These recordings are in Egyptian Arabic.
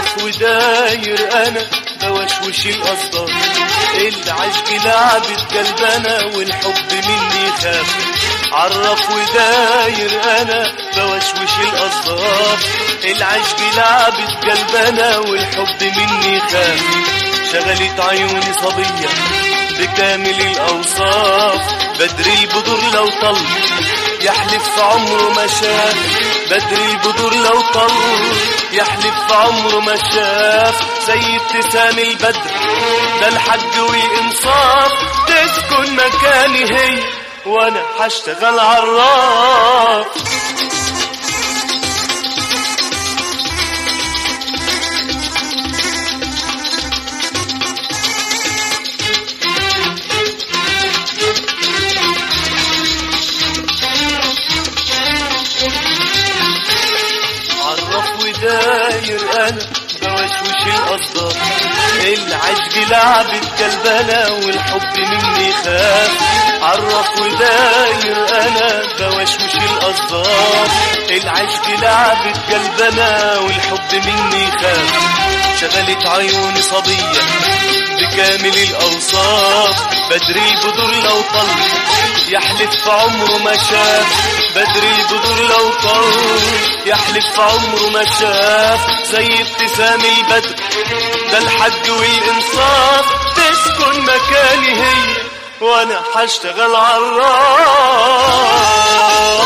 عرف وداير انا بوشوش القصدار العشق لعبت قلبنا والحب مني خاف عرف وداير انا بوشوش القصدار العشق لعبت قلبنا والحب مني خاف شغلت عيوني صبية بكامل الأوصاف بدر البدور لو طل يحلف في عمره ما شاف بدر البدور لو طل يحلف في عمره ما شاف زي ابتسام البدر ده الحج والإنصاف تسكن مكاني هي وأنا هشتغل عراف عرف وداير انا بوشوش القصدار العشق لعبت كلبنا والحب مني خاف عرف وداير انا بوشوش القصدار العشق لعبت قلبنا والحب مني خاف شغلت عيوني صبية بكامل الأوصاف بدر البدور لو طل يحلف في عمره ما شاف بدر البدور لو طل يحلف في عمره ما شاف زي ابتسام البدر ده الحج والإنصاف تسكن مكاني هي وأنا هشتغل عراف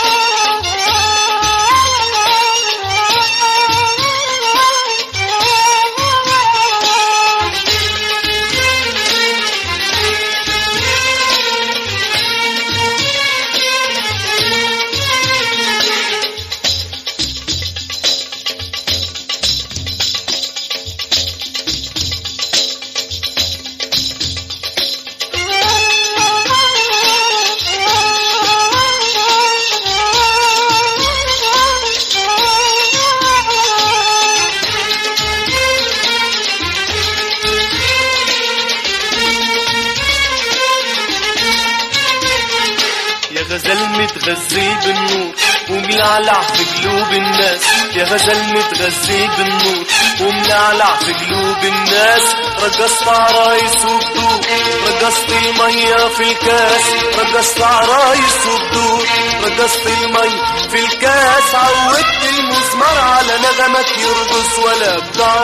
يا غزل متغذي بالنور وملعلع في قلوب الناس يا غزل متغذي بالنور وملعلع في قلوب الناس رقصت عرايس وبدور رقصت المية في الكاس رقصت عرايس وبدور رقصت المية في الكاس عودت المزمار على نغمك يرقص ولا بتاع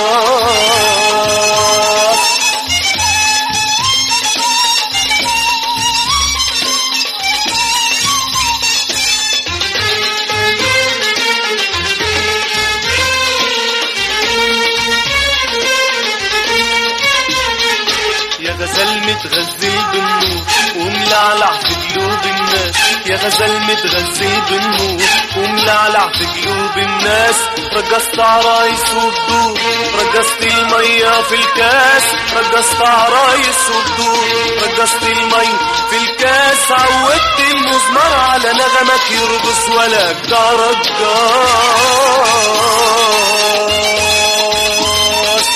رقاص يا غزل متغزل بالنور وملعلع في قلوب الناس يا غزل متغزل بالنور وملعلع في قلوب الناس رقصت عرايس وبدور رقصت المية في الكاس رقصت عرايس وبدور رقصت المية في الكاس عودت المزمار على نغمك يرقص ولا بتاع رقاص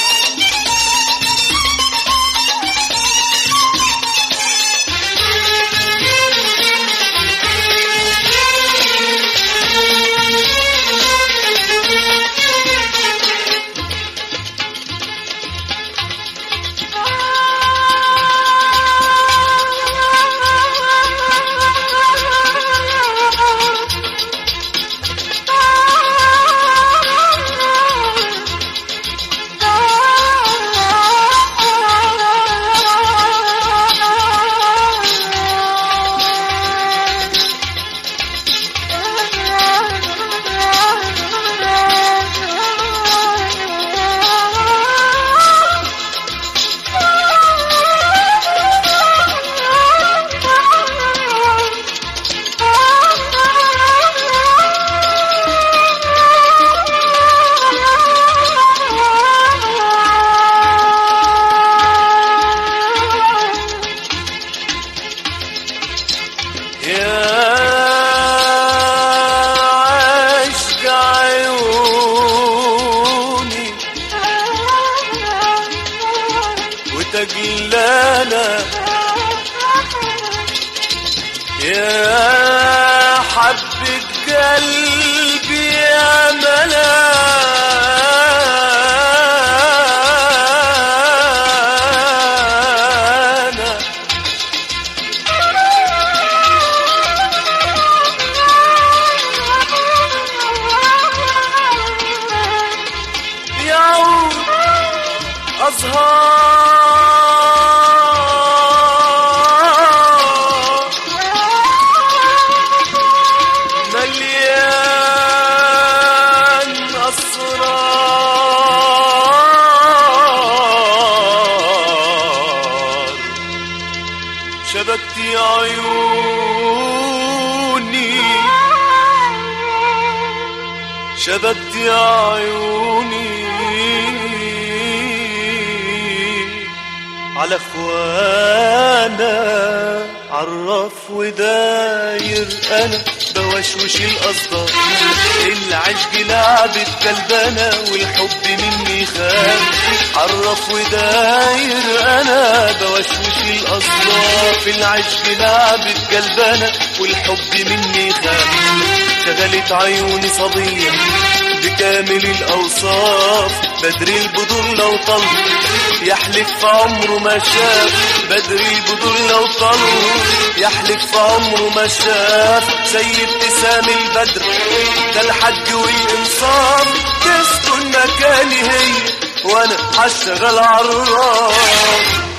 يا عشق عيوني وتجلانا يا حبة قلبي يا ملاك شبكتي عيوني شبكتي عيوني على اخوانا عرف وداير انا بوشوش القصدار العشق لعبة كلبانة والحب مني خان عرف وداير انا بوشوش القصدار في العشق لعبة كلبانة والحب مني خان شغلت عيوني صبية بكامل الأوصاف بدر البدور لو طل يحلف في عمره ما شاف بدر البدور لو طل يحلف في عمره ما شاف زي ابتسام البدر ده الحج والإنصاف تسكن مكاني هي وأنا هشتغل عراف